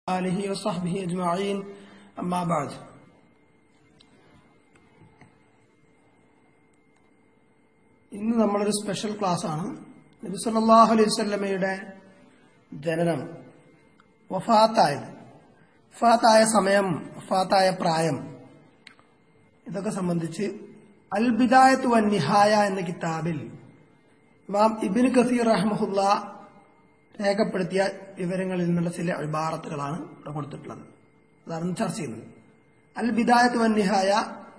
آله وصحبه أجمعين أما بعد ഇന്ന് നമ്മളൊരു special class ആണ് നബി സല്ലല്ലാഹു അലൈഹി വസല്ലമയുടെ ജനനം വഫാത്തായത് വഫാത്തായ സമയം വഫാത്തായ പ്രായം ഇതൊക്കെ സംബന്ധിച്ച് അൽ ബിദായത്ത് വൻ നിഹായ എന്ന കിതാബിൽ ഇമാം ഇബിൻ കസീർ റഹ്മഹുല്ല രേഖപ്പെടുത്തിയ വിവരങ്ങളിൽ നിന്നുള്ള ചില ഇബാറത്തുകളാണ് ഇവിടെ കൊടുത്തിട്ടുള്ളത് അതാണ് ചർച്ച ചെയ്യുന്നത് അൽ ബിദായത്ത് വൻ നിഹായ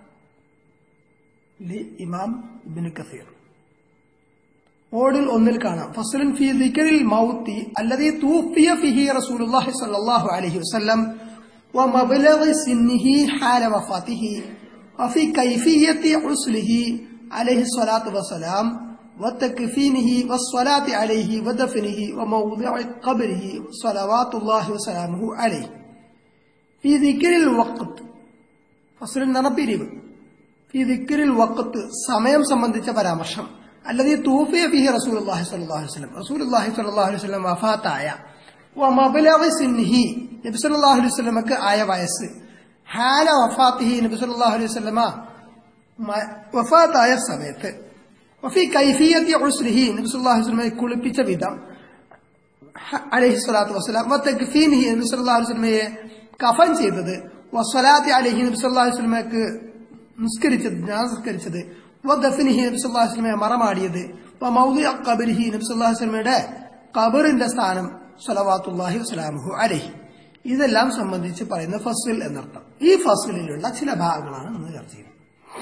ലി ഇമാം ഇബിൻ കസീർ ഓടിൽ ഒന്നിൽ കാണാം ഫസ്ലൻ ഫി ദിക്റിൽ മൗത്തി അല്ലദീ തൂഫിയ ഫിഹി റസൂലുള്ളാഹി സ്വല്ലല്ലാഹു അലൈഹി വസല്ലം ومبلغ سنه حال وفاته وفي كيفية عسله عليه الصلاة والسلام وتكفينه والصلاة عليه ودفنه وموضع قبره صلوات الله وسلامه عليه في ذكر الوقت ഫസ്ലിൽ നിന്ന പിരിവ് ഈ ദിക്റിൽ വക്കത്ത് സമയം സംബന്ധിച്ച പരാമർശം അല്ലാതെ തൂഫിയ ഫിഹി റസൂലുള്ളാഹി സ്വല്ലല്ലാഹു അലൈഹി വസല്ലം റസൂലുള്ളാഹി സ്വല്ലല്ലാഹു അലൈഹി വസല്ലം വഫാത്തായ വമബ്ലഗ സിൻഹി നബി സല്ലല്ലാഹു അലൈഹി വസല്ലമക്ക് ആയ വയസ്സ് ഹാല വഫാത്തിഹി നബി സല്ലല്ലാഹു അലൈഹി വസല്ലമ മ- വഫാത്തായ സമയത്ത് വഫി കൈഫിയത്തി ഉസ്രിഹി നബി സല്ലല്ലാഹു അലൈഹി വസല്ലമയെ കുളിപ്പിച്ച വിധം അലൈഹി സ്വലാത്തു വസ്സലാം വത്തക്ഫീനിഹി നബി സല്ലല്ലാഹു അലൈഹി വസല്ലമയെ കഫൻ ചെയ്തത് വസ്വലാത്തി അലൈഹി നബി സല്ലല്ലാഹു അലൈഹി വസല്ലമക്ക് നിസ്കരിച്ചത് നിസ്കരിച്ചത് വദഫനിഹി നബി സല്ലല്ലാഹു അലൈഹി വസല്ലമയെ മറമാടിയത് വമൗദിഅ ഖബരിഹി നബി സല്ലല്ലാഹു അലൈഹി വസല്ലമയുടെ ഖബറിന്റെ സ്ഥാനം സ്വലവാത്തുല്ലാഹി വസ്സലാമുഹു അലൈഹി ഇതെല്ലാം സംബന്ധിച്ച് പറയുന്ന ഫസ്ൽ എന്നർത്ഥം ഈ ഫസ്ലിലുള്ള ചില ഭാഗങ്ങളാണ് നമ്മൾ ചർച്ച ചെയ്യുന്നത്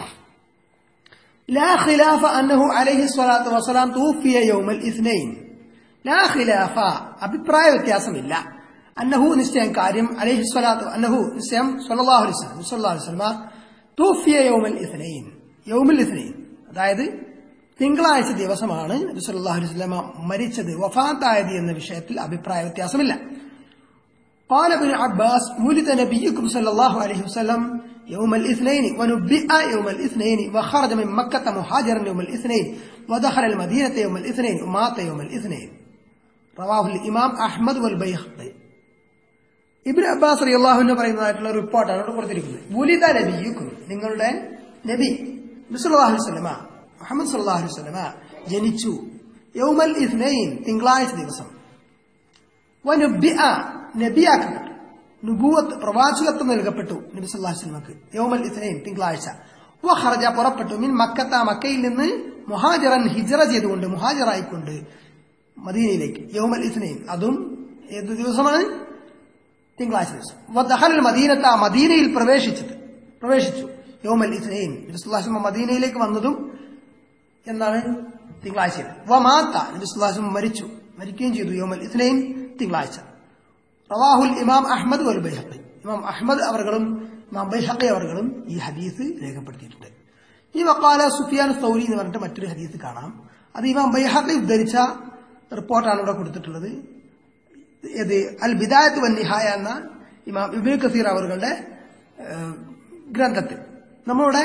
لا خلاف أنه عليه الصلاة والسلام توفي يوم الاثنين لا خلاف അഭിപ്രായ വ്യത്യാസമില്ല അന്നഹു നിശ്ചയം കാര്യം അലൈഹി സ്വലാത്തു അന്നഹു നിശ്ചയം സല്ലല്ലാഹു അലൈഹി വസല്ലം സല്ലല്ലാഹു അലൈഹി വസല്ലമ തൂഫിയ യൗമൽ ഇസ്നൈൻ യൗമൽ ഇസ്നൈൻ അതായത് തിങ്കളാഴ്ച ദിവസമാണ് നബി സല്ലല്ലാഹു അലൈഹി വസല്ലമ മരിച്ചത് വഫാത്തായത് എന്ന വിഷയത്തിൽ അഭിപ്രായ വ്യത്യാസമില്ല قال ابن عباس ولد نبيكم صلى الله عليه وسلم يوم الاثنين ونبئ يوم الاثنين وخرج من مكة مهاجرا يوم الاثنين ودخل المدينة يوم الاثنين ومات يوم الاثنين رواه الإمام أحمد والبيهقي ഇബിൻ അബ്ബാസ് റിയല്ലാഹുവിന് പറയുന്നതായിട്ടുള്ള റിപ്പോർട്ടാണ് ഇവിടെ കൊടുത്തിരിക്കുന്നത് വുലിദ നബിയുക്കും നിങ്ങളുടെ നബി സല്ലല്ലാഹു അലൈഹി വസല്ലമ മുഹമ്മദ് സല്ലല്ലാഹു അലൈഹി വസല്ലമ ജനിച്ചു യൗമൽ ഇസ്നൈൻ തിങ്കളാഴ്ച ദിവസം വനുബ്ബിഅ നബിയാക്കപ്പെട്ടു നുബൂവത്ത് പ്രവാചകത്വം നൽകപ്പെട്ടു നബി സല്ലല്ലാഹു അലൈഹി വസല്ലമക്ക് യൗമൽ ഇസ്നൈൻ തിങ്കളാഴ്ച വഖറജ പുറപ്പെട്ടു മിൻ മക്കത്ത മക്കയിൽ നിന്ന് മുഹാജിറൻ ഹിജറ ചെയ്തുകൊണ്ട് മുഹാജിറായിക്കൊണ്ട് മദീനയിലേക്ക് യൗമൽ ഇസ്നൈൻ അതും ഏത് ദിവസമാണ് തിങ്കളാഴ്ച ദിവസം വദഖൽ മദീനത്ത മദീനയിൽ പ്രവേശിച്ചത് പ്രവേശിച്ചു യൗമൽ ഇസ്നൈൻ നബി സല്ലല്ലാഹു അലൈഹി വസല്ലം മദീനയിലേക്ക് വന്നതും എന്താണ് തിങ്കളാഴ്ചയിൽ വമാത്ത നബി സല്ലല്ലാഹു അലൈഹി വസല്ലം മരിച്ചു മരിക്കുകയും ചെയ്തു യൗമൽ ഇസ്നൈൻ തിങ്കളാഴ്ച റവാഹുൽ ഇമാം അഹ്മദ് വൽ ബൈഹഖി ഇമാം അഹ്മദ് അവർകളും ഇമാം ബൈഹഖി അവർകളും ഈ ഹദീസ് രേഖപ്പെടുത്തിയിട്ടുണ്ട് ഈ വക്കാല സുഫിയാൻ സൗരി എന്ന് പറഞ്ഞിട്ട് മറ്റൊരു ഹദീസ് കാണാം അത് ഇമാം ബൈഹഖി ഉദ്ധരിച്ച റിപ്പോർട്ടാണ് ഇവിടെ കൊടുത്തിട്ടുള്ളത് ഇത് അൽ ബിദായത്ത് വൻ നിഹായ എന്ന ഇമാം ഇബിൻ കസീർ അവരുടെ ഏഹ്, ഗ്രന്ഥത്തിൽ നമ്മളുടെ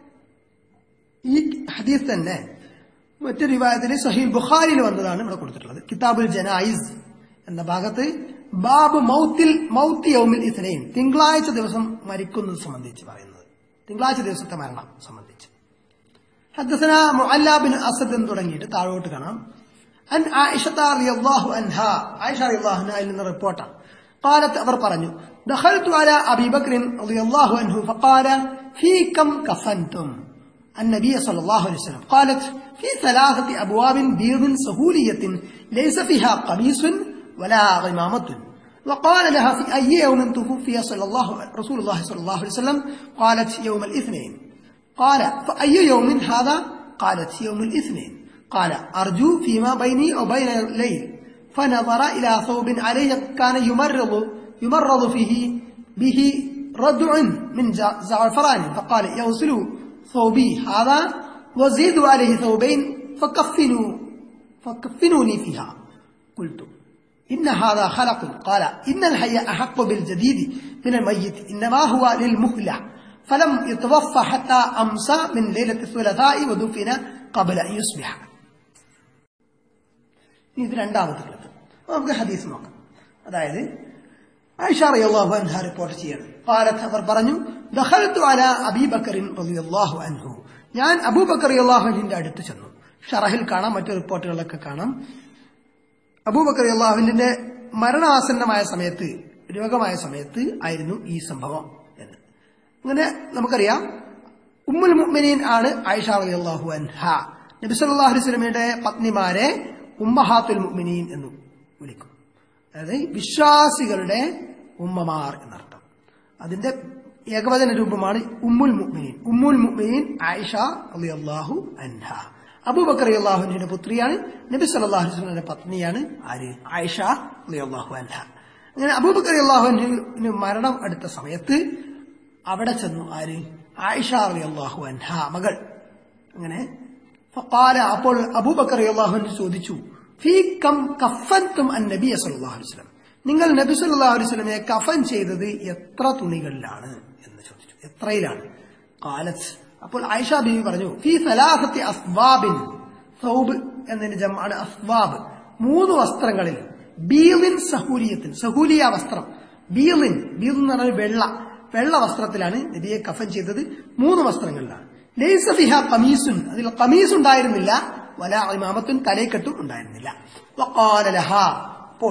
ഈ ഹദീസ് തന്നെ മറ്റൊരു വിവാദത്തിൽ സഹീൽ ബുഖാരിയിൽ വന്നതാണ് ഇവിടെ കൊടുത്തിട്ടുള്ളത് കിതാബുൽ ജനായിസ് എന്ന ഭാഗത്ത് ബാബ് മൗത്തിൽ മൗത്തി യൗമിൽ ഇസ്നൈൻ തിങ്കളാഴ്ച ദിവസം മരിക്കുന്നത് സംബന്ധിച്ച് പറയുന്നത് തിങ്കളാഴ്ച ദിവസത്തെ മരണം സംബന്ധിച്ച് حدثنا معلى بن أسد തുടങ്ങിയിട്ട് താഴോട്ട് കാണാം അൻ ആയിഷത റളിയല്ലാഹു അൻഹ ആയിഷ റളിയല്ലാഹു അൻഹ നിന്ന് റിപ്പോർട്ടാണ് قالت അവർ പറഞ്ഞു دخلت على أبي بكر رضي الله عنه فقال في كم كفنتم النبي صلى الله عليه وسلم قالت في ثلاثة أبواب بيض سهولية ليس فيها قميص ولا غمامة وقال لها في أي يوم توفي صلى الله رسول الله صلى الله عليه وسلم قالت يوم الاثنين قال فأي يوم هذا قالت يوم الاثنين قال أرجو فيما بيني وبين الليل فنظر إلى ثوب عليه كان يمرض يمرض فيه به ردع من ج- زعفران فقال يغسل ثوبي هذا وزيدوا عليه ثوبين فكفنوا فكفنوني فيها قلت إن هذا خلق قال إن الحي أحق بالجديد من الميت إنما هو للمهلة فلم يتوفى حتى أمسى من ليلة الثلاثاء ودفن قبل أن يصبح ഇത് രണ്ടാമത്തെ ഘട്ടം നമുക്ക് ഹദീസ് നോക്കാം അതായത് ആയിഷ റളിയല്ലാഹു അൻഹ റിപ്പോർട്ട് ചെയ്യാണ് قالت അവർ പറഞ്ഞു ദഖൽതു അലാ അബീ ബക്കറിൻ റളിയല്ലാഹു അൻഹു ഞാൻ അബൂബക്കർ റളിയല്ലാഹു അൻഹുവിന്റെ അടുത്ത് ചെന്നു ഷറഹിൽ കാണാം മറ്റു റിപ്പോർട്ടുകളിലൊക്കെ കാണാം അബൂബക്കർ അള്ളാഹുവിന്റെ മരണാസന്നമായ സമയത്ത് രോഗമായ സമയത്ത് ആയിരുന്നു ഈ സംഭവം എന്ന് അങ്ങനെ നമുക്കറിയാം ഉമ്മുൽ മുഅ്മിനീൻ ആണ് ആയിഷ റളിയല്ലാഹു അൻഹ നബി സല്ലല്ലാഹു അലൈഹി വസല്ലമയുടെ പത്നിമാരെ ഉമ്മഹാത്തുൽ മുഅ്മിനീൻ എന്ന് വിളിക്കും അതായത് വിശ്വാസികളുടെ ഉമ്മമാർ എന്നർത്ഥം അതിന്റെ ഏകവചന രൂപമാണ് ഉമ്മുൽ മുഅ്മിനീൻ ഉമ്മുൽ മുഅ്മിനീൻ ആയിഷ റളിയല്ലാഹു അൻഹ അബൂബക്കർ അള്ളാഹുവിന്റെ പുത്രിയാണ് നബി സല്ലല്ലാഹു അലൈഹി വസല്ലമയുടെ പത്നിയാണ് ആര് ആയിഷ റളിയല്ലാഹു അൻഹ അങ്ങനെ അബൂബക്കർ അള്ളാഹുവിന് മരണം അടുത്ത സമയത്ത് അവിടെ ചെന്നു ആര് ആയിഷ റളിയല്ലാഹു അൻഹ മകൾ അങ്ങനെ ഫഖാല അപ്പോൾ അബൂബക്കർ അള്ളാഹുവിന് ചോദിച്ചു ഫീ കം കഫൻതും അൻ നബിയ സല്ലല്ലാഹു അലൈഹി വസല്ലം നിങ്ങൾ നബി സല്ലല്ലാഹു അലൈഹി വസല്ലമയെ കഫൻ ചെയ്തത് എത്ര തുണികളിലാണ് എന്ന് ചോദിച്ചു എത്രയിലാണ് കാലത്ത് അപ്പോൾ ആയിഷ ബീവി പറഞ്ഞു ഫി സലാസത്തി അസ്വാബിൻ സൗബ് എന്നതിന് ജമാണ് അസ്വാബ് മൂന്ന് വസ്ത്രങ്ങളിൽ ബീലിൻ സഹൂലിയത്തിൻ സഹൂലിയ വസ്ത്രം ബീലിൻ ബീൽ എന്ന് പറഞ്ഞാൽ വെള്ള വെള്ള വസ്ത്രത്തിലാണ് നബിയെ കഫൻ ചെയ്തത് മൂന്ന് വസ്ത്രങ്ങളിലാണ് ലൈസ ഫിഹ കമീസുൻ അതിൽ കമീസ് ഉണ്ടായിരുന്നില്ല വല ഇമാമത്തുൻ തലയ്ക്കെട്ടും ഉണ്ടായിരുന്നില്ല വഖാല ലഹ അപ്പോൾ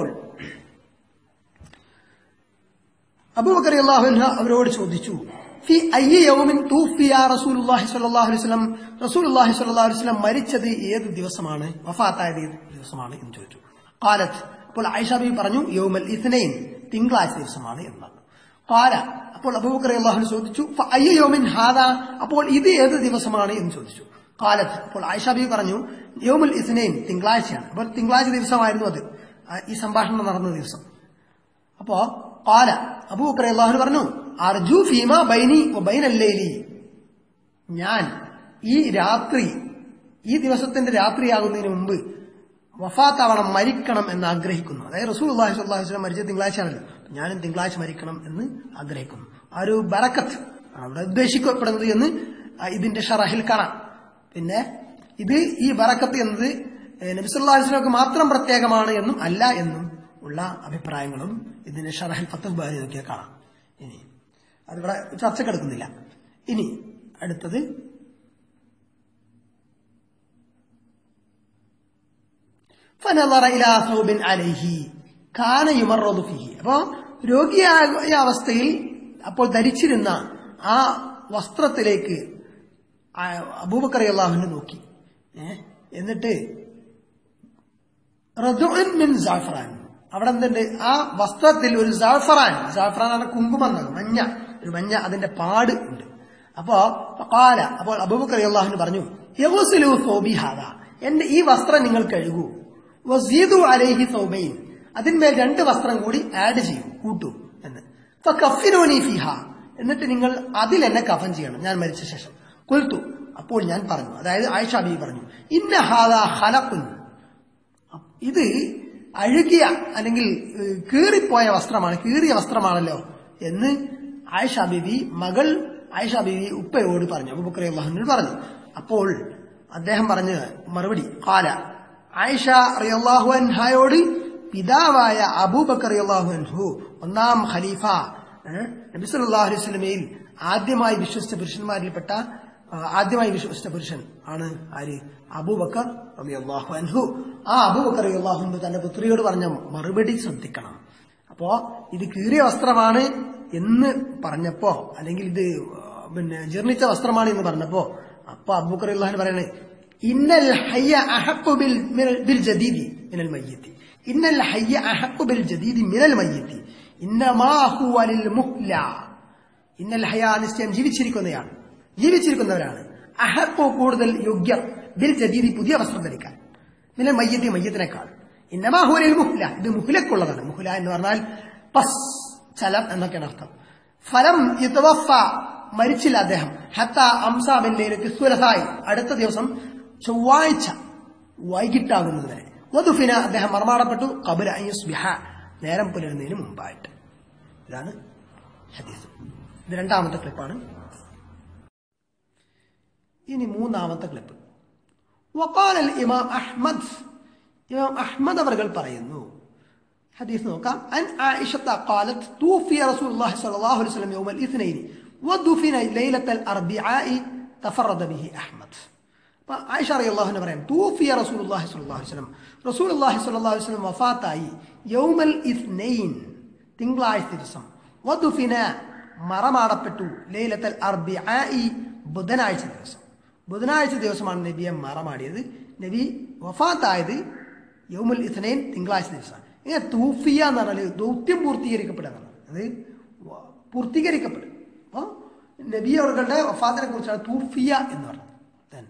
അബൂബക്കർ അള്ളാഹു അവരോട് ചോദിച്ചു ഫി അയ്യ യൗമിൻ തൂഫിയ റസൂലുള്ളാഹി സ്വല്ലല്ലാഹു അലൈഹി വസല്ലം റസൂലുള്ളാഹി സ്വല്ലല്ലാഹു അലൈഹി വസല്ലം മരിച്ചത് ഏത് ദിവസമാണ് വഫാത്തായത് ഏത് ദിവസമാണ് എന്ന് ചോദിച്ചു ഖാലത്ത് അപ്പോൾ ആയിഷ ബി പറഞ്ഞു യൗമൽ ഇസ്നൈൻ തിങ്കളാഴ്ച ദിവസമാണ് എന്ന് പറഞ്ഞു ഖാല അപ്പോൾ അബൂബക്കർ അള്ളാഹു ചോദിച്ചു ഫ അയ്യ യൗമിൻ ഹാദ അപ്പോൾ ഇത് ഏത് ദിവസമാണ് എന്ന് ചോദിച്ചു ഖാലത്ത് അപ്പോൾ ആയിഷ ബി പറഞ്ഞു യൗമുൽ ഇസ്നൈൻ തിങ്കളാഴ്ചയാണ് അപ്പോൾ തിങ്കളാഴ്ച ദിവസമായിരുന്നു അത് ആ, ഈ സംഭാഷണം നടന്ന ദിവസം അപ്പോ കാല അബൂബക്കർ അള്ളാഹു പറഞ്ഞു അർജു ഫീമ ബൈനി ബൈനല്ലേലി ഞാൻ ഈ രാത്രി ഈ ദിവസത്തിന്റെ രാത്രിയാകുന്നതിന് മുമ്പ് വഫാത്താവണം മരിക്കണം എന്ന് ആഗ്രഹിക്കുന്നു അതായത് റസൂൽ അള്ളാഹി സ്വല്ലാഹു വസ്ലം മരിച്ച തിങ്കളാഴ്ചയാണല്ലോ ഞാനും തിങ്കളാഴ്ച മരിക്കണം എന്ന് ആഗ്രഹിക്കുന്നു ആ ഒരു ബറക്കത്ത് അവിടെ ഉദ്ദേശിക്കപ്പെടുന്നത് എന്ന് ആ ഇതിന്റെ ഷറഹിൽ കാണാം പിന്നെ ഇത് ഈ ബറക്കത്ത് എന്നത് നബിസുല്ലാസ്ലമക്ക് മാത്രം പ്രത്യേകമാണ് എന്നും അല്ല എന്നും ഉള്ള അഭിപ്രായങ്ങളും ഇതിന്റെ ഷറഹിൽ ഫത്തുൽ ബാരി നോക്കിയാൽ കാണാം ഇനി അതിവിടെ ചർച്ചക്കെടുക്കുന്നില്ല ഇനി അടുത്തത് فنظر إلى ثوب عليه كان يمرض فيه അപ്പോ രോഗിയായ അവസ്ഥയിൽ അപ്പോൾ ധരിച്ചിരുന്ന ആ വസ്ത്രത്തിലേക്ക് അബൂബക്കർ അള്ളാഹുവിനെ നോക്കി ഏ? എന്നിട്ട് റദുഅൻ മിൻ സാഫറാൻ അവിടെ എന്തുണ്ട് ആ വസ്ത്രത്തിൽ ഒരു സാഫറാൻ സാഫറാൻ ആണ് കുങ്കുമം എന്നാണ് മഞ്ഞ ഒരു മഞ്ഞ അതിന്റെ പാട് ഉണ്ട് അപ്പോ കാല അപ്പോൾ അബൂബക്കർ അള്ളാഹുവിന് പറഞ്ഞു യവസുലു സോബിഹാദ എന്റെ ഈ വസ്ത്രം നിങ്ങൾ കഴുകൂ വസീദു അലൈഹി സൗബൈൻ അതിന്മേൽ രണ്ട് വസ്ത്രം കൂടി ആഡ് ചെയ്യൂ കൂട്ടൂ എന്ന് കഫിനോനി ഫിഹ എന്നിട്ട് നിങ്ങൾ അതിൽ എന്നെ കഫൻ ചെയ്യണം ഞാൻ മരിച്ച ശേഷം കൊൽത്തു അപ്പോൾ ഞാൻ പറഞ്ഞു അതായത് ആയിഷ ബി പറഞ്ഞു ഇന്ന ഹാദ ഹലക്കുൻ ഇത് അഴുകിയ അല്ലെങ്കിൽ ഏഹ്, കീറിപ്പോയ വസ്ത്രമാണ് കീറിയ വസ്ത്രമാണല്ലോ എന്ന് ആയിഷ ബീവി മകൾ ആയിഷ ബീവി ഉപ്പയോട് പറഞ്ഞു അബൂബക്കർ അള്ളാഹുനോട് പറഞ്ഞു അപ്പോൾ അദ്ദേഹം പറഞ്ഞ മറുപടി കാല ആയിഷ റിയല്ലാഹു അൻഹായോട് പിതാവായ അബൂബക്കർ റിയല്ലാഹു അൻഹു ഒന്നാം ഖലീഫ ഏഹ്, നബി സല്ലല്ലാഹു അലൈഹി വസല്ലമയിൽ ആദ്യമായി വിശ്വസിച്ച പുരുഷന്മാരിൽപ്പെട്ട ആ, ആദ്യമായി വിശ്വസിച്ച പുരുഷൻ ആണ് ആര് അബൂബക്കർ റളിയല്ലാഹു അൻഹു ആ അബൂബക്കർ റളിയല്ലാഹു അൻഹു തന്റെ പുത്രിയോട് പറഞ്ഞ മറുപടി ശ്രദ്ധിക്കണം അപ്പോ ഇത് കീറിയ വസ്ത്രമാണ് എന്ന് പറഞ്ഞപ്പോ അല്ലെങ്കിൽ ഇത് ആ, പിന്നെ ജീർണിച്ച വസ്ത്രമാണ് എന്ന് പറഞ്ഞപ്പോ അപ്പൊ അബൂബക്കർ റളിയല്ലാഹു പറയണേ ഇന്നൽ ഹയ്യ അഹഖു ബിൽ മിനൽ- ബിൽ ജദീദി മിനൽ മയ്യിത്തി ഇന്നൽ ഹയ്യ അഹഖു ബിൽ ജദീദി മിനൽ മയ്യിത്തി ഇന്നമാ ഹുവ ലിൽ മുഹ്ല ഇന്നൽ ഹയാ നിശ്ചയം ജീവിച്ചിരിക്കുന്നയാണ് ജീവിച്ചിരിക്കുന്നവരാണ് അഹക്കോ കൂടുതൽ യോഗ്യർ ബിൽ ജദീദി പുതിയ വസ്ത്രം ധരിക്കാൻ മിനൽ മയ്യത്തി മയ്യത്തിനേക്കാൾ ഇന്നമാ ഹുവലിൽ മുഹ്ല ഇത് മുഹ്ലക്കുള്ളതാണ് മുഹ്ല എന്ന് പറഞ്ഞാൽ പസ് ചലം എന്നൊക്കെയാണ് അർത്ഥം ഫലം യുദ്ധവഫ മരിച്ചില്ല അദ്ദേഹം ഹത്ത അംസാബിന്റെ സുലസായി അടുത്ത ദിവസം ചൊവ്വാഴ്ച വൈകിട്ടാകുന്നത് വരെ വധുഫിന അദ്ദേഹം മർമാടപ്പെട്ടു കബുല ബിഹ നേരം പുലരുന്നതിന് മുമ്പായിട്ട് ഇതാണ് ഹദീസ് ഇത് രണ്ടാമത്തെ ക്ലിപ്പാണ് ഇനി മൂന്നാമത്തെ ക്ലിപ്പ് വക്കാൽ ഇമാം അഹ്മദ് ഇമാം അഹ്മദ് അവർ പറയുന്നു حديث نوكا عن عائشة قالت توفي رسول الله صلى الله عليه وسلم يوم الاثنين ودفن ليلة الأربعاء تفرد به أحمد عائشة رضي الله عنها പറയാം توفي رسول الله صلى الله عليه وسلم رسول الله صلى الله عليه وسلم വഫാത്തായി يوم الاثنين തിങ്കളാഴ്ച ദിവസം വദുഫിന മറമാടപ്പെട്ടു ലൈലത്തൽ അർബിആഇ ബുധനാഴ്ച ദിവസം ബുധനാഴ്ച ദിവസമാണ് നബിയെ മറമാടിയത് നബി വഫാത്തായത് യൗമുൽ ഇസ്നൈൻ തിങ്കളാഴ്ച ദിവസമാണ് ഇങ്ങനെ തൂഫിയ എന്ന് പറഞ്ഞാൽ ദൗത്യം പൂർത്തീകരിക്കപ്പെടുക എന്നാണ് അത് വ- പൂർത്തീകരിക്കപ്പെടും അപ്പോൾ നബി അവരുടെ വഫാത്തിനെ കുറിച്ചാണ് തൂഫിയ എന്ന് പറഞ്ഞത് Then.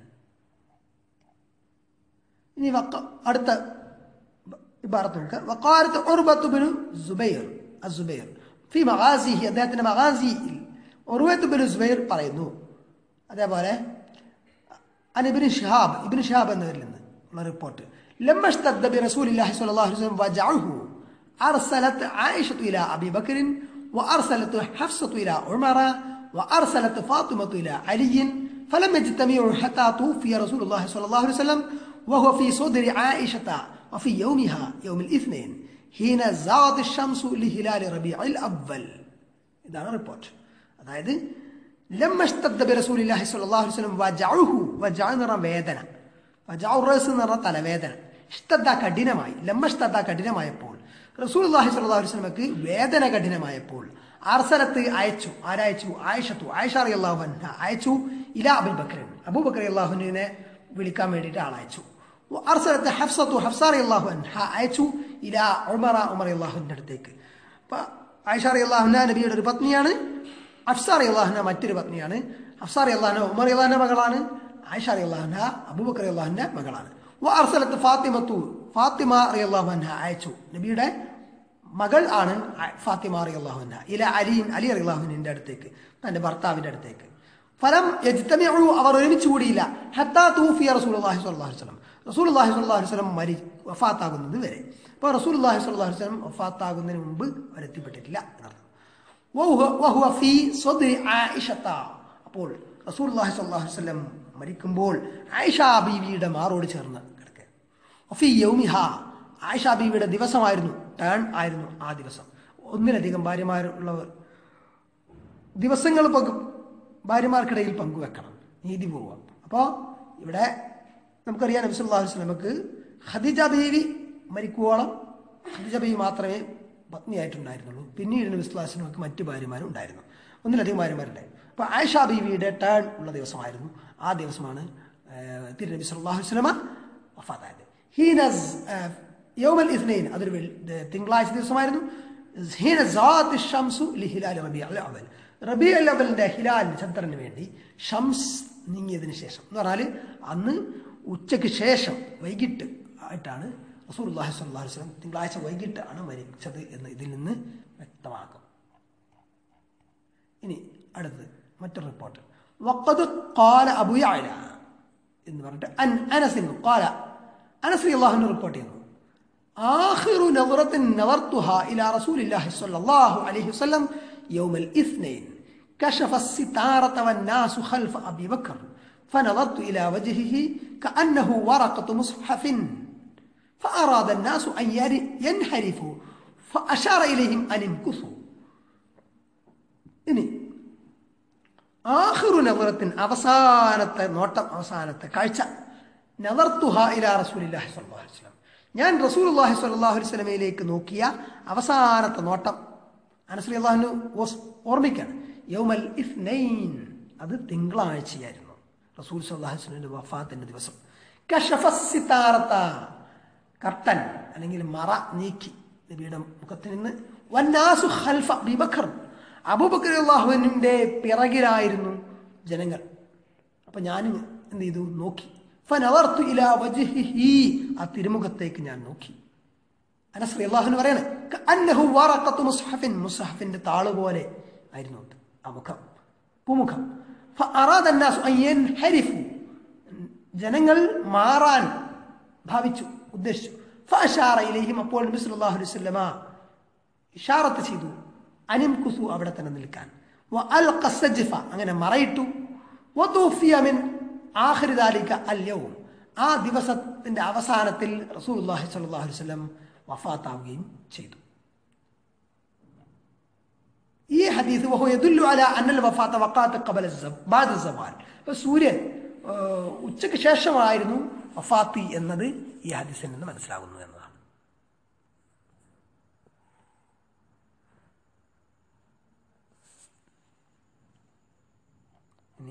ഇനി വക്ക അടുത്ത ഇബാറത്ത് നോക്കുക വക്കാലത്ത് ഉർബത്ത് ബിനു സുബൈർ അസുബൈർ ഫി മഗാസിഹി അദ്ദേഹത്തിന്റെ മഗാസിയിൽ ഉർവത്ത് ബിനു സുബൈർ പറയുന്നു അതേപോലെ عن ابن شهاب ابن شهاب എന്നവരിൽ നിന്ന് ഉള്ള റിപ്പോർട്ട് لما اشتد برسول الله صلى الله عليه وسلم وجعه أرسلت عائشة إلى أبي بكر وأرسلت حفصة إلى عمر وأرسلت فاطمة إلى علي فلم يجتمعوا حتى توفي رسول الله صلى الله عليه وسلم وهو في صدر عائشة وفي يومها يوم الاثنين حين زاغت الشمس لهلال ربيع الأول ഇതാണ് റിപ്പോർട്ട് അതായത് ലമ്മഷ്തദ്ദ ബിറസൂലില്ലാഹി സ്വല്ലല്ലാഹു അലൈഹി വസല്ലം വജഉഹു വജഅ എന്ന് പറഞ്ഞാൽ വേദന വജഉ റസ് എന്ന് പറഞ്ഞാൽ തലവേദന ഇഷ്തദ്ദ കഠിനമായി ലമ്മഷ്തദ്ദ കഠിനമായപ്പോൾ റസൂലുള്ളാഹി സ്വല്ലല്ലാഹു അലൈഹി വസല്ലമക്ക് വേദന കഠിനമായപ്പോൾ അർസലത്ത് അയച്ചു ആരയച്ചു ആയിഷത്തു ആയിഷ റളിയല്ലാഹു അൻഹ അയച്ചു ഇലാ അബൂൽ ബക്കറിൻ അബൂബക്കർ റളിയല്ലാഹുവിനെ വിളിക്കാൻ വേണ്ടിയിട്ട് ആളയച്ചു അർസലത്ത് ഹഫ്സത്തു ഹഫ്സ റളിയല്ലാഹു അൻഹ അയച്ചു ഇലാ ഉമറ ഉമർ റളിയല്ലാഹുവിന്റെ അടുത്തേക്ക് അപ്പൊ ആയിഷ റളിയല്ലാഹുന നബിയുടെ ഒരു പത്നിയാണ് അഫ്സ റളിയല്ലാഹുന മറ്റൊരു പത്നിയാണ് അഫ്സ റളിയല്ലാഹുന ഉമർ റളിയല്ലാഹുവിന്റെ മകളാണ് ആയിഷ റളിയല്ലാഹുന അബൂബക്കർ റളിയല്ലാഹുവിന്റെ മകളാണ് വഅർസലത്ത് ഫാത്തിമത്തു ഫാത്തിമ റളിയല്ലാഹു അൻഹ അയച്ചു നബിയുടെ മകൾ ആണ് ആ- ഫാത്തിമ റളിയല്ലാഹു അൻഹ ഇല അലി അലി റളിയല്ലാഹുവിന്റെ അടുത്തേക്ക് തന്റെ ഭർത്താവിന്റെ അടുത്തേക്ക് ഫലം യജ്തമിഉ അവർ ഒരുമിച്ച് കൂടിയില്ല ഹത്താ തൂഫിയ റസൂലുള്ളാഹി സ്വല്ലല്ലാഹു അലൈഹി വസല്ലം റസൂലുള്ളാഹി സ്വല്ലല്ലാഹു അലൈഹി വസല്ലം മരി വഫാത്താകുന്നത് വരെ അപ്പോൾ റസൂലുള്ളാഹി സ്വല്ലല്ലാഹു അലൈഹി വസല്ലം വഫാത്താകുന്നതിന് മുമ്പ് അവരെത്തിപ്പെട്ടിട്ടില്ല എന്നർത്ഥം വഹുവ- വഹുവ ഫീ സ്വദ്രി ആയിഷത്ത അപ്പോൾ റസൂലുള്ളാഹി സ്വല്ലല്ലാഹു അലൈഹി വസല്ലം മരിക്കുമ്പോൾ ആയിഷ ബീവിയുടെ മാറോട് ചേർന്ന് കിടക്കുക വഫീ യൗമിഹ ആയിഷ ബീവിയുടെ ദിവസമായിരുന്നു ടേൺ ആയിരുന്നു ആ ദിവസം ഒന്നിലധികം ഭാര്യമാരുള്ളവർ ദിവസങ്ങൾ പങ്കു ഭാര്യമാർക്കിടയിൽ പങ്കുവെക്കണം നീതിപൂർവം അപ്പോൾ ഇവിടെ നമുക്കറിയാം നബി സല്ലല്ലാഹു അലൈഹി വസല്ലമക്ക് ഖദീജ ബീവി മരിക്കുവോളം ഖദീജ ബീവി മാത്രമേ പത്നിയായിട്ടുണ്ടായിരുന്നുള്ളൂ പിന്നീട് നബി സല്ലല്ലാഹു അലൈഹി വസല്ലമക്ക് മറ്റു ഭാര്യമാരും ഉണ്ടായിരുന്നു ഒന്നിലധികം ഭാര്യമാരുണ്ടായിരുന്നു അപ്പോൾ ആയിഷ ബീവിയുടെ ടേൺ ഉള്ള ദിവസമായിരുന്നു ആ ദിവസമാണ് ഏഹ്, തിരുനബി സല്ലല്ലാഹു അലൈഹി വസല്ലമ വഫാത്തായത് ഹീനസ് യൗമൽ ഇസ്നൈൻ അതൊരു വെള്ളി- ഏഹ്, തിങ്കളാഴ്ച ദിവസമായിരുന്നു ഹീന സാത്ത് ഷംസു ലിഹിലാൽ റബി അൽ അവൽ റബി അൽ അവലിന്റെ ഹിലാൽ ചന്ദ്രന് വേണ്ടി ഷംസ് നീങ്ങിയതിന് ശേഷം എന്ന് പറഞ്ഞാൽ അന്ന് ഉച്ചയ്ക്ക് ശേഷം വൈകിട്ട് ആയിട്ടാണ് റസൂലുള്ളാഹി സ്വല്ലല്ലാഹു അലൈഹി വസല്ലം തിങ്കളാഴ്ച വൈകിട്ടാണ് മരിച്ചത് എന്ന് ഇതിൽ നിന്ന് വ്യക്തമാക്കും ഇനി അടുത്തത് മറ്റൊരു റിപ്പോർട്ട് വഖദ് ഖാല അബൂ യഅല എന്ന് പറഞ്ഞിട്ട് അൻ അനസിൻ ഖാല അനസ് റളിയല്ലാഹു അൻഹു റിപ്പോർട്ട് ചെയ്യുന്നു آخر نظرة نظرتها إلى رسول الله صلى الله عليه وسلم يوم الاثنين كشف الستارة والناس خلف أبي بكر فنظرت إلى وجهه كأنه ورقة مصحف فأراد الناس أن ير- ينحرفوا فأشار إليهم أن امكثوا ഇനി ആഹിറു നവറത്തിൻ അവസാനത്തെ നോട്ടം അവസാനത്തെ കാഴ്ച നവർത്തുഹ ഇലാ റസൂലില്ലാഹി സ്വല്ലല്ലാഹു അലൈഹി വസല്ലം ഞാൻ റസൂലുള്ളാഹി സ്വല്ലല്ലാഹു അലൈഹി വസല്ലമയിലേക്ക് നോക്കിയ അവസാനത്തെ നോട്ടം അനസ് അള്ളാഹുന് ഓർമ്മിക്കാണ് യൗമൽ ഇസ്നൈൻ അത് തിങ്കളാഴ്ചയായിരുന്നു റസൂൽ സല്ലല്ലാഹു അലൈഹി വസല്ലമയുടെ വഫാത്തിന്റെ ദിവസം കഷഫസിത്താറത്ത കർട്ടൻ അല്ലെങ്കിൽ മറ നീക്കി നബിയുടെ മുഖത്ത് നിന്ന് വന്നാസു ഖൽഫ ബിബക്കർ അബൂബക്കർ അള്ളാഹുവിൻ്റെ പിറകിലായിരുന്നു ജനങ്ങൾ അപ്പൊ ഞാൻ എന്ത് ചെയ്തു നോക്കി ഫനവർtu ഇലാ വജ്ഹിഹി ആ തിരുമുഖത്തേക്ക് ഞാൻ നോക്കി അനസ് അള്ളാഹുന് പറയാണ് അന്നഹു വറഖത്തു മുസ്ഹഫിൻ മുസ്ഹഫിന്റെ താള് പോലെ ആയിരുന്നു അത് ആ മുഖം പൂമുഖം فأراد الناس أن ينحرفوا ജനങ്ങൾ മാറാൻ ഭാവിച്ചു ഉദ്ദേശിച്ചു ഫഅശാറ ഇലൈഹിം അപ്പോൾ നബി സല്ലല്ലാഹു അലൈഹി വസല്ലമ ഇഷാറത്ത് ചെയ്തു അനിം കുസു അവിടെ തന്നെ നിൽക്കാൻ വഅൽഖ സജ്ഫ അങ്ങനെ മറയിട്ടു വതൂഫിയ മിൻ ആഖിരി ദാലിക അൽ യൗം ആ ദിവസത്തിന്റെ അവസാനത്തിൽ റസൂലുള്ളാഹി സ്വല്ലല്ലാഹു അലൈഹി വസല്ലം വഫാത്താവുകയും ചെയ്തു ഈ ഹദീസ് വഹു യദുല്ലു അല അന്നൽ വഫാത്ത വഖാത്ത് ഖബല ബാദ സവാൽ അപ്പോൾ സൂര്യൻ ആ, ഉച്ചയ്ക്ക് ശേഷമായിരുന്നു വഫാത്തി എന്നത് ഈ ഹദീസിൽ നിന്ന് മനസ്സിലാകുന്നു എന്നതാണ് ഇനി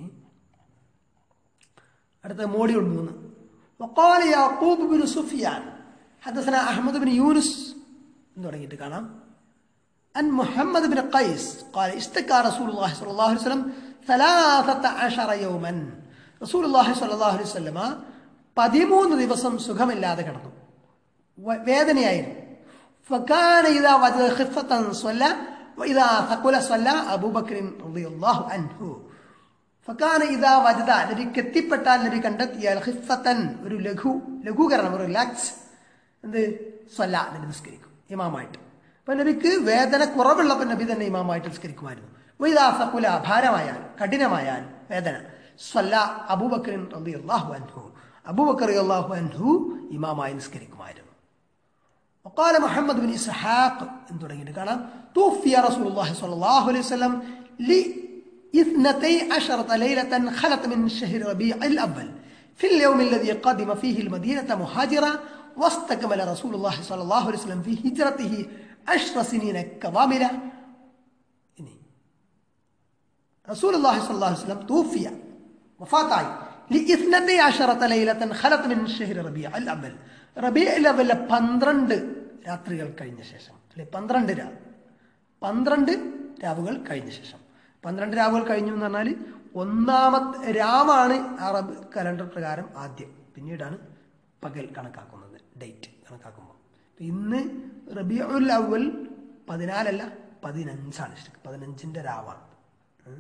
അടുത്ത മോഡ്യൂൾ മൂന്ന് وقال يعقوب بن سفيان حدثنا أحمد بن يونس എന്ന് തുടങ്ങിയിട്ട് കാണാം أن محمد بن قيس قال اشتكى رسول الله صلى الله عليه وسلم ثلاثة عشر يوما رسول الله صلى الله عليه وسلم പതിമൂന്ന് ദിവസം സുഖമില്ലാതെ കിടന്നു വ- വേദനയായിരുന്നു فكان إذا وجد خفة صلى وإذا ثقل صلى أبو بكر رضي الله عنه ഫക്കാന ഇതാ വജത നബിക്ക് എത്തിപ്പെട്ടാൽ നബി കണ്ടെത്തിയാൽ ഹിഫത്തൻ ഒരു ലഘു ലഘൂകരണം ഒരു റിലാക്സ് എന്ത് സ്വല്ല നബി നിസ്കരിക്കും ഇമാമായിട്ട് അപ്പൊ നബിക്ക് വേദന കുറവുള്ളപ്പോൾ നബി തന്നെ ഇമാമായിട്ട് നിസ്കരിക്കുമായിരുന്നു വൈദാ സക്കുല ഭാരമായാൽ കഠിനമായാൽ വേദന സ്വല്ല അബൂബക്കറിൻ റളിയല്ലാഹു അൻഹു അബൂബക്കർ റളിയല്ലാഹു അൻഹു ഇമാമായി നിസ്കരിക്കുമായിരുന്നു وقال محمد بن إسحاق ان തുടങ്ങിയിട്ട് കാണാം توفي رسول الله صلى الله عليه وسلم لاثنتي عشرة ليلة خلت من شهر ربيع الأول في اليوم الذي قدم فيه المدينة مهاجرا واستكمل رسول الله صلى الله عليه وسلم في هجرته عشر سنين كواملة ഇനി رسول الله صلى الله عليه وسلم توفي وفاتعي لاثنتي عشرة ليلة خلت من شهر ربيع الأول ربيع الأول പന്ത്രണ്ട് രാത്രികൾ കഴിഞ്ഞ ശേഷം അല്ലെ പന്ത്രണ്ട് രാ പന്ത്രണ്ട് രാവുകൾ കഴിഞ്ഞ ശേഷം പന്ത്രണ്ട് രാവുകൾ കഴിഞ്ഞു എന്ന് പറഞ്ഞാൽ ഒന്നാമത്തെ രാവാണ് അറബ് കലണ്ടർ പ്രകാരം ആദ്യം പിന്നീടാണ് പകൽ കണക്കാക്കുന്നത് ഡേറ്റ് കണക്കാക്കുമ്പോൾ അപ്പൊ ഇന്ന് റബിയുൽ അവൽ പതിനാലല്ല പതിനഞ്ചാണ് ശരിക്കും പതിനഞ്ചിന്റെ രാവാണ് ഉം.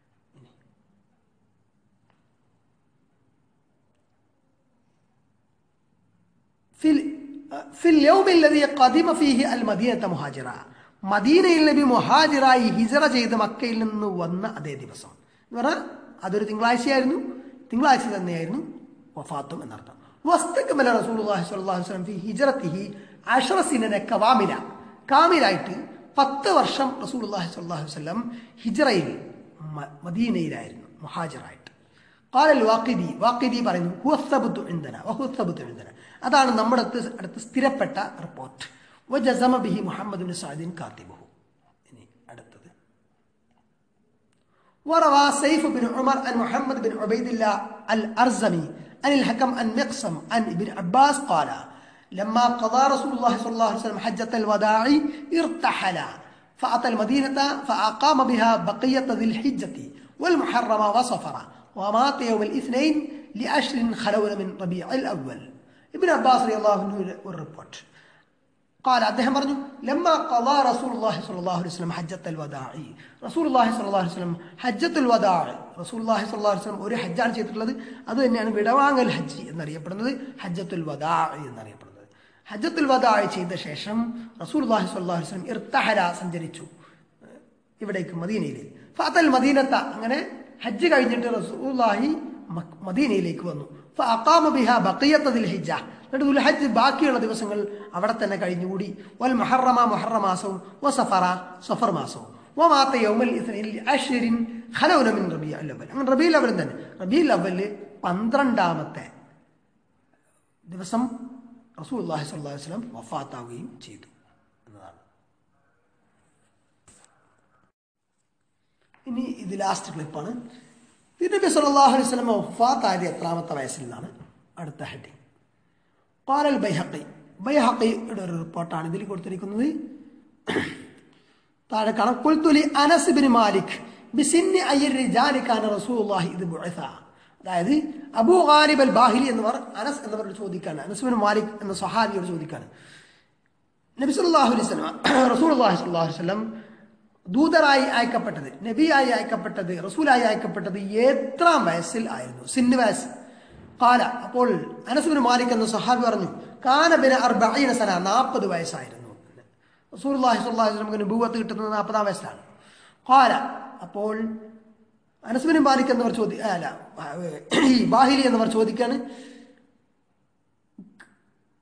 في في اليوم الذي قدم فيه المدينة مهاجرا മദീനയിൽ നബി മുഹാജിറായി ഹിജറ ചെയ്ത് മക്കയിൽ നിന്ന് വന്ന അതേ ദിവസം എന്ന് പറഞ്ഞാൽ അതൊരു തിങ്കളാഴ്ചയായിരുന്നു തിങ്കളാഴ്ച തന്നെയായിരുന്നു വഫാത്തും എന്നർത്ഥം വസ്തകമല റസൂലുള്ളാഹി സ്വല്ലല്ലാഹു അലൈഹി വസല്ലം ഫി ഹിജ്റത്തിഹി അശ്റ സിനന കവാമില കാമിലായിട്ട് പത്ത് വർഷം റസൂലുള്ളാഹി സ്വല്ലല്ലാഹു അലൈഹി വസല്ലം ഹിജ്റയിൽ മ- മദീനയിലായിരുന്നു മുഹാജിറായിട്ട് قال الواقدي വാക്കിദി പറയുന്നു ഹുവ الثبت عندنا وهو الثبت عندنا അതാണ് നമ്മുടെ അടുത്ത് അടുത്ത് സ്ഥിരപ്പെട്ട റിപ്പോർട്ട് وجزم به محمد بن سعد كاتبه ഇനി അടുത്തത് وروى سيف بن عمر عن محمد بن عبيد الله الأرزمي عن الحكم عن مقسم عن ابن عباس قال لما قضى رسول الله صلى الله عليه وسلم حجة الوداع ارتحل فأتى المدينة فأقام بها بقية ذي الحجة والمحرم وصفر ومات يوم الاثنين لأشر خلون من ربيع الأول ابن عباس رضي الله عنه والريبورت قال അദ്ദേഹം പറഞ്ഞു ലമ്മ ഖളാ റസൂലുള്ളാഹി സ്വല്ലല്ലാഹു അലൈഹി വസല്ലം ഹജ്ജത്തുൽ വദാഇ റസൂലുള്ളാഹി സ്വല്ലല്ലാഹു അലൈഹി വസല്ലം ഹജ്ജത്തുൽ വദാഇ റസൂലുള്ളാഹി സ്വല്ലല്ലാഹു അലൈഹി വസല്ലം ഒരു ഹജ്ജാണ് ചെയ്തിട്ടുള്ളത് അത് തന്നെയാണ് വിടവാങ്ങൽ ഹജ്ജ് എന്നറിയപ്പെടുന്നത് ഹജ്ജത്തുൽ വദാഇ എന്നറിയപ്പെടുന്നത് ഹജ്ജത്തുൽ വദാഇ ചെയ്ത ശേഷം റസൂലുള്ളാഹി സ്വല്ലല്ലാഹു അലൈഹി വസല്ലം ഇർത്തഹല സഞ്ചരിച്ചു ഇവിടേക്ക് മദീനയിലേക്ക് ഫാത്തൽ മദീനത്ത അങ്ങനെ ഹജ്ജ് കഴിഞ്ഞിട്ട് റസൂലുള്ളാഹി മക്- മദീനയിലേക്ക് വന്നു ഫഅഖാമ ബിഹാ ബഖിയത്ത ദിൽ ഹിജ്ജ എന്നിട്ട് ദുൽ ഹജ്ജ് ബാക്കിയുള്ള ദിവസങ്ങൾ അവിടെ തന്നെ കഴിഞ്ഞുകൂടി വൽ മുഹറമ മുഹറ മാസവും വ സഫറ സഫർ മാസവും വമാത്ത യൗമൽ ഇസ്നൈൻ അശ്രിൻ ഖലൗന മിൻ റബീഉൽ അവൽ അങ്ങനെ റബീഉൽ അവൽ തന്നെ റബീഉൽ അവലിൽ പന്ത്രണ്ടാമത്തെ ദിവസം റസൂലുള്ളാഹി സ്വല്ലല്ലാഹു അലൈഹി വസല്ലം വഫാത്താവുകയും ചെയ്തു എന്നതാണ് ഇനി ഇത് ലാസ്റ്റ് ക്ലിപ്പാണ് തിരുനബി സല്ലല്ലാഹു അലൈഹി വസല്ലം വഫാത്തായത് എത്രാമത്തെ വയസ്സിൽ നിന്നാണ് അടുത്ത ഹെഡിങ് ഖാലൽ ബൈഹഖി ബൈഹഖിയുടെ ഒരു റിപ്പോർട്ടാണ് ഇതിൽ കൊടുത്തിരിക്കുന്നത് താഴെ കാണാം കുൽത്തുലി അനസ് ബിൻ മാലിക് ബിസിന്നി അയ്യർ റിജാലി കാന റസൂലുള്ളാഹി ഇത് ബുഅസ അതായത് അബൂ ഗാലിബ് അൽ ബാഹിലി എന്നിവർ അനസ് എന്നവരോട് ചോദിക്കാണ് അനസ് ബിൻ മാലിക് എന്ന സ്വഹാബിയോട് ചോദിക്കാണ് നബി സല്ലല്ലാഹു അലൈഹി വസല്ലം റസൂലുള്ളാഹി സ്വല്ലല്ലാഹു അലൈഹി വസല്ലം ദൂതരായി അയക്കപ്പെട്ടത് നബിയായി അയക്കപ്പെട്ടത് റസൂലായി അയക്കപ്പെട്ടത് എത്രാം വയസ്സിൽ ആയിരുന്നു സിന്ന് വയസ്സ് കാല അപ്പോൾ അനസുബിന് മാലിക് എന്ന സഹാബി പറഞ്ഞു കാനബിന് അർബീന സന നാൽപ്പത് വയസ്സായിരുന്നു റസൂലുള്ളാഹി സ്വല്ലല്ലാഹു അലൈഹി വസല്ലം നുബുവത്ത് കിട്ടുന്നത് നാൽപ്പതാം വയസ്സിലാണ് കാല അപ്പോൾ അനസുബിന് മാലിക് എന്നവർ ചോദി അല്ല ഈ ബാഹിലി എന്നവർ ചോദിക്കാണ്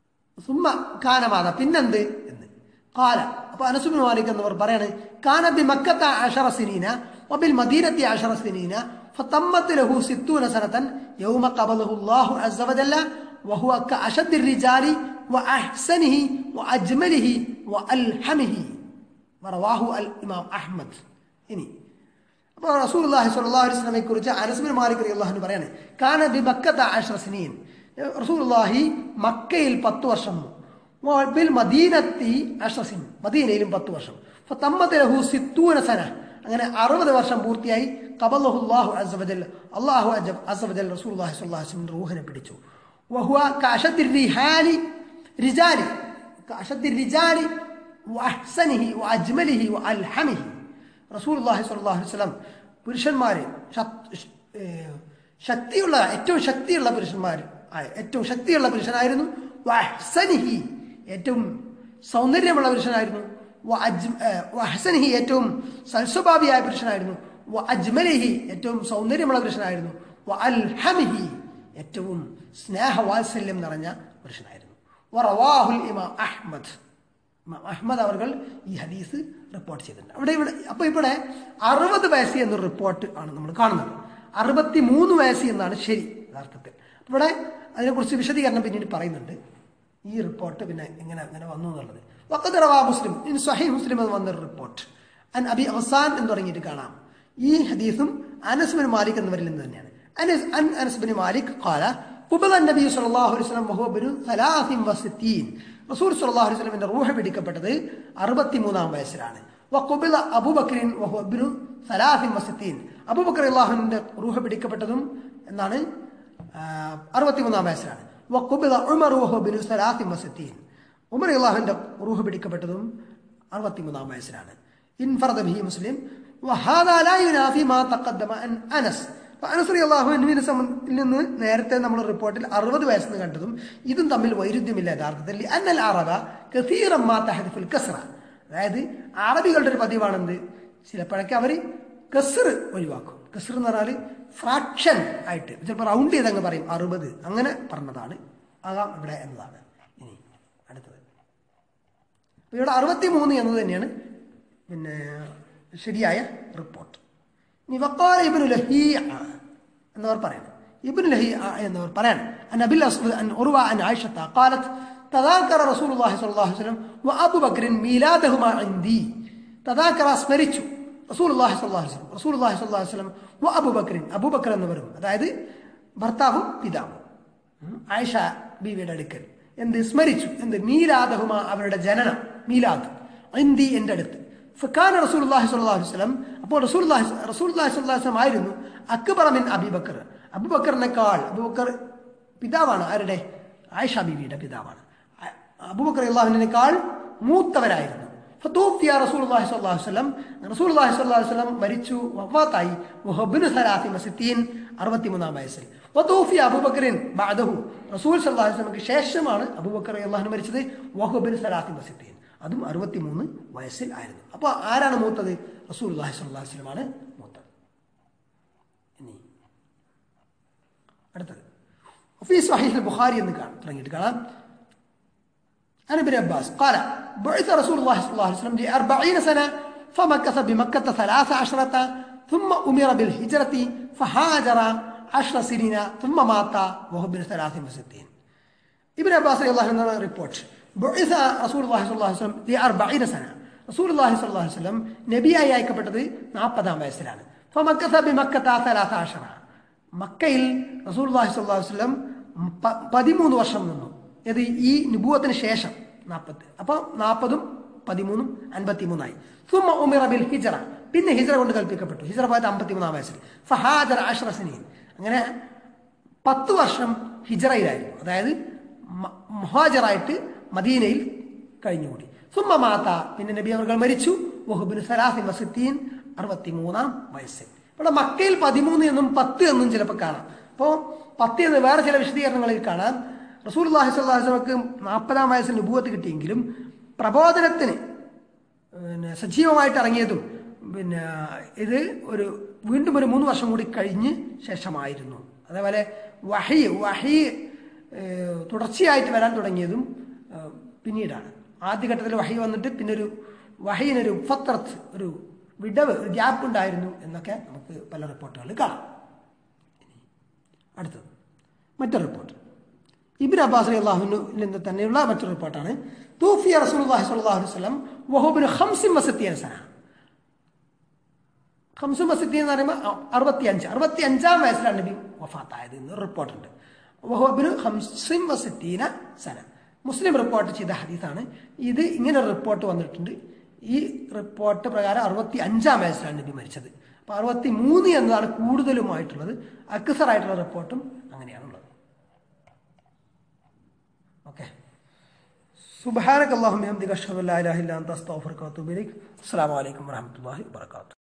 സുമ്മ കാനമാത പിന്നെന്ത് എന്ന് കാല അപ്പൊ അനസുബിൻ മാലിക് എന്നവർ പറയാണ് കാന ബി മക്കത്ത അഷറ സിനീന വബിൽ മദീനത്തി അഷറ സിനീന فطمت له ستون سنة يوم قبضه الله عز وجل وهو كأشد الرجال وأحسنه وأجمله وألحمه ورواه الإمام أحمد ഇനി അപ്പോൾ റസൂലുള്ളാഹി സ്വല്ലല്ലാഹു അലൈഹി വസല്ലമയെ കുറിച്ച് അനസ് ബിൻ മാലിക് റളിയല്ലാഹു പറയാണ് കാന ബി മക്കത്ത അശ്ര സിനീൻ റസൂലുള്ളാഹി മക്കയിൽ പത്ത് വർഷം ബിൽ മദീനത്തി അഷ്റസിൻ മദീനയിലും പത്ത് വർഷം ഫതമ്മത ലഹു സിത്തൂന സന അങ്ങനെ അറുപത് വർഷം പൂർത്തിയായി ഖബലഹു അല്ലാഹു അസ്സ വജൽ അല്ലാഹു അസ്സ വജൽ റസൂലുള്ളാഹി സ്വല്ലല്ലാഹു അലൈഹി വസല്ലം റൂഹിനെ പിടിച്ചു വഹുവ കഅശദ്ദി റിഹാലി റിജാലി കഅശദ്ദി റിജാലി വഅഹ്സനിഹി വഅജ്മലിഹി വഅൽഹമിഹി റസൂലുള്ളാഹി സ്വല്ലല്ലാഹു അലൈഹി വസല്ലം പുരുഷന്മാര് ശക്- ഏഹ് ശക്തിയുള്ള ഏറ്റവും ശക്തിയുള്ള പുരുഷന്മാർ ആയ- ഏറ്റവും ശക്തിയുള്ള പുരുഷനായിരുന്നു വഅഹ്സനിഹി ഏറ്റവും സൗന്ദര്യമുള്ള പുരുഷനായിരുന്നു വഅജ്- ഏഹ് വഅഹ്സനിഹി ഏറ്റവും സൽസ്വഭാവിയായ പുരുഷനായിരുന്നു വഅജ്മലിഹി ഏറ്റവും സൗന്ദര്യമുള്ള പുരുഷനായിരുന്നു വഅൽഹമിഹി ഏറ്റവും സ്നേഹവാത്സല്യം നിറഞ്ഞ പുരുഷനായിരുന്നു വറവാഹുൽ ഇമാം അഹ്മദ് ഇമാം അഹ്മദ് അവർ ഈ ഹദീസ് റിപ്പോർട്ട് ചെയ്തിട്ടുണ്ട് അവിടെ ഇവിടെ അപ്പൊ ഇവിടെ അറുപത് വയസ്സ് എന്നൊരു റിപ്പോർട്ട് ആണ് നമ്മൾ കാണുന്നത് അറുപത്തി മൂന്ന് വയസ്സ് എന്നാണ് ശരി യഥാർത്ഥത്തിൽ ഇവിടെ അതിനെക്കുറിച്ച് വിശദീകരണം പിന്നീട് പറയുന്നുണ്ട് ഈ റിപ്പോർട്ട് പിന്നെ എങ്ങനെ എങ്ങനെ വന്നു എന്നുള്ളത് വക്കത് റവാ മുസ്ലിം ഇൻ സഹി മുസ്ലിം എന്ന് വന്നൊരു റിപ്പോർട്ട് അൻ അബി അവസാൻ എന്ന് തുടങ്ങിയിട്ട് കാണാം ഈ ഹദീസും അനസ് ബിൻ മാലിക് എന്നിവരിൽ നിന്ന് തന്നെയാണ് അനസ് അൻ അനസ് ബിൻ മാലിക് ഖാല قبل النبي صلى الله عليه وسلم وهو ابن 63 റസൂൽ സല്ലല്ലാഹു അലൈഹി വസല്ലമയുടെ റൂഹ് പിടിക്കപ്പെട്ടത് 63 വയസ്സിലാണ് വഖുബില അബൂബക്കറിൻ വഹു ഇബ്നു 63 അബൂബക്കർ റളിയല്ലാഹുവിന്റെ റൂഹ് പിടിക്കപ്പെട്ടതും എന്നാണ് അറുപത്തിമൂന്നാം വയസ്സിലാണ് വഖുബില ഉമർ വഹു ഇബ്നു 63 ഉമർ റളിയല്ലാഹുവിന്റെ റൂഹ് പിടിക്കപ്പെട്ടതും അറുപത്തിമൂന്നാം വയസ്സിലാണ് ഇൻഫറദ ബിഹി മുസ്ലിം وهذا لا ينافي ما تقدم عن انس അനസ്രി അള്ളാഹുവിനെ സംബന്ധിൽ നിന്ന് നേരത്തെ നമ്മൾ റിപ്പോർട്ടിൽ അറുപത് വയസ്സെന്ന് കണ്ടതും ഇതും തമ്മിൽ വൈരുദ്ധ്യമില്ല യഥാർത്ഥത്തിൽ അന്നൽ അറബ കസീറമ്മാ തഹദിഫുൽ കസ്ര അതായത് അറബികളുടെ ഒരു പതിവാണെന്ത് ചിലപ്പോഴൊക്കെ അവർ കസർ ഒഴിവാക്കും കസർ എന്ന് പറഞ്ഞാൽ ഫ്രാക്ഷൻ ആയിട്ട് ചിലപ്പോൾ റൗണ്ട് ചെയ്തങ്ങ് പറയും അറുപത് അങ്ങനെ പറഞ്ഞതാണ് ആകാം ഇവിടെ എന്നതാണ് ഇനി അടുത്തത് അപ്പൊ ഇവിടെ അറുപത്തി മൂന്ന് എന്നത് തന്നെയാണ് പിന്നെ ശരിയായ റിപ്പോർട്ട് ഇനി വക്കാല ഇബ്നു ലഹീഅ എന്നവർ പറയണം ഇബ്നു ലഹീഅ എന്നവർ പറയണം അൻ അബിൽ അസ്വദ് അൻ ഉർവ അൻ ആയിഷത്ത قالت تذاكر رسول الله صلى الله عليه وسلم وابو بكر ميلادهما عندي تذاكر സ്മരിച്ചു റസൂൽ അള്ളാഹി സ്വല്ലാഹു വസ്ലം റസൂൽ അള്ളാഹി സ്വല്ലാഹു വസ്ലം വ അബു ബക്രിൻ അബു ബക്കർ എന്നവരും അതായത് ഭർത്താവും പിതാവും ഉം, ആയിഷ ബീവിയുടെ അടുക്കൽ എന്ത് സ്മരിച്ചു എന്ത് മീലാദഹുമ അവരുടെ ജനനം മീലാദ് ഇന്തി എൻ്റെ അടുത്ത് ഫക്കാന റസൂലുള്ളാഹി സ്വല്ലല്ലാഹു അലൈഹി വസല്ലം അപ്പോൾ റസൂലുള്ളാഹി റസൂലുള്ളാഹി സ്വല്ലല്ലാഹു അലൈഹി വസല്ലം ആയിരുന്നു അക്ബറ മിൻ അബൂബക്കർ അബൂബക്കറിനേക്കാൾ അബൂബക്കർ പിതാവാണ് ആരുടെ ആയിഷ ബീവിയുടെ പിതാവാണ് അ- അബൂബക്കർ അള്ളാഹുവിനേക്കാൾ മൂത്തവരായിരുന്നു ഫതൂഫിയ റസൂലുള്ളാഹി സ്വല്ലല്ലാഹു അലൈഹി വസല്ലം റസൂലുള്ളാഹി സ്വല്ലല്ലാഹു അലൈഹി വസല്ലം മരിച്ചു വഫാത്തായി വഹബ്നു സലാത്തി വസിത്തീൻ 63 വയസ്സിൽ വതൂഫിയ അബൂബക്കറിൻ ബഅദഹു റസൂൽ സ്വല്ലല്ലാഹു അലൈഹി വസല്ലമക്ക് ശേഷമാണ് അബൂബക്കർ അള്ളാഹു മരിച്ചത് വഹബ്നു സലാത്തി വസിത്തീൻ അതും 63 വയസ്സിൽ ആയിരുന്നു അപ്പോൾ ആരാണ് മൂത്തത് റസൂലുള്ളാഹി സ്വല്ലല്ലാഹു അലൈഹി വസല്ലമാണ് മൂത്തത് ഇനി അടുത്തത് وفي صحيح البخاري എന്ന് കാണാം തുടങ്ങിയിട്ട് കാണാം عن ابن عباس قال بعث رسول الله صلى الله عليه وسلم لأربعين سنة فمكث بمكة ثلاث عشرة ثم أمر بالهجرة فهاجر عشر سنين ثم مات وهو ابن ثلاث وستين ابن عباس رضي الله عنه ريبورت بعث رسول الله صلى الله عليه وسلم لأربعين سنة رسول الله صلى الله عليه وسلم നബിയായി അയക്കപ്പെട്ടത് നാൽപ്പതാം വയസ്സിലാണ് فمكث بمكة ثلاث عشرة മക്കയിൽ റസൂൽ അള്ളാഹി സ്വല്ലല്ലാഹു അലൈഹി വസല്ലം പ- പതിമൂന്ന് വർഷം നിന്നു ഇത് ഈ നുബൂവത്തിന് ശേഷം നാൽപ്പത്തി അപ്പോൾ നാൽപ്പതും പതിമൂന്നും അൻപത്തിമൂന്നായി സുമ ഉമിറ ബിൽ ഹിജറ പിന്നെ ഹിജറ കൊണ്ട് കൽപ്പിക്കപ്പെട്ടു ഹിജറ പോയത് അമ്പത്തിമൂന്നാം വയസ്സിൽ ഫഹാജർ ആഷ്റസിനീൻ അങ്ങനെ പത്ത് വർഷം ഹിജറയിലായിരുന്നു അതായത് മ- മുഹാജറായിട്ട് മദീനയിൽ കഴിഞ്ഞുകൂടി സുമ്മ മാത്ത പിന്നെ നബി അവർ മരിച്ചു വഹുബിൻ സലാസിൻ വസിത്തീൻ അറുപത്തിമൂന്നാം വയസ്സിൽ ഇവിടെ മക്കയിൽ പതിമൂന്ന് എന്നും പത്ത് എന്നും ചിലപ്പോൾ കാണാം അപ്പോൾ പത്ത് എന്ന് വേറെ ചില വിശദീകരണങ്ങളിൽ കാണാം റസൂൽ അള്ളാഹി സ്വല്ലാഹു വസ്ലമക്ക് നാൽപ്പതാം വയസ്സിൽ നുപൂവത്ത് കിട്ടിയെങ്കിലും പ്രബോധനത്തിന് പിന്നെ സജീവമായിട്ട് ഇറങ്ങിയതും പിന്നെ ഇത് ഒരു വീണ്ടും ഒരു മൂന്ന് വർഷം കൂടി കഴിഞ്ഞ് ശേഷമായിരുന്നു അതേപോലെ വഹി വഹി ഏഹ്, തുടർച്ചയായിട്ട് വരാൻ തുടങ്ങിയതും ആ, പിന്നീടാണ് ആദ്യഘട്ടത്തിൽ വഹി വന്നിട്ട് പിന്നെ ഒരു വഹയിനൊരു ഫത്രത്ത് ഒരു വിടവ് ഒരു ഗ്യാപ്പ് ഉണ്ടായിരുന്നു എന്നൊക്കെ നമുക്ക് പല റിപ്പോർട്ടുകളിൽ കാണാം അടുത്തത് മറ്റൊരു റിപ്പോർട്ട് ഇബിൻ അബ്ബാസ് അലി അള്ളാഹുവിൽ നിന്ന് തന്നെയുള്ള മറ്റൊരു റിപ്പോർട്ടാണ് തൂഫിയ റസൂലുള്ളാഹി സ്വല്ലല്ലാഹു അലൈഹി വസല്ലം വഹുബിന് ഹംസിൻ വസത്തിയൻ സന ഹംസും വസത്തി എന്ന് പറയുമ്പോൾ അറുപത്തി അഞ്ച് അറുപത്തി അഞ്ചാം വയസ്സിലാണ് നബി വഫാത്തായത് എന്ന് റിപ്പോർട്ടുണ്ട് വഹുബിന് ഹംസിൻ വസത്തീന സന മുസ്ലിം റിപ്പോർട്ട് ചെയ്ത ഹദീസാണ് ഇത് ഇങ്ങനെ ഒരു റിപ്പോർട്ട് വന്നിട്ടുണ്ട് ഈ റിപ്പോർട്ട് പ്രകാരം അറുപത്തി അഞ്ചാം വയസ്സിലാണ് നബി മരിച്ചത് അപ്പൊ അറുപത്തി മൂന്ന് എന്നതാണ് കൂടുതലുമായിട്ടുള്ളത് അക്സറായിട്ടുള്ള റിപ്പോർട്ടും അങ്ങനെയാണുള്ളത് ഓക്കെ സുബാനക് അള്ളാഹു അഷ്ഹദു അല്ലാ ഇലാഹ ഇല്ല അൻത അസ്തഗ്ഫിറുക വഅതൂബു ഇലൈക് അസ്സലാമു അലൈക്കും വറഹ്മത്തുള്ളാഹി വബറകാതുഹു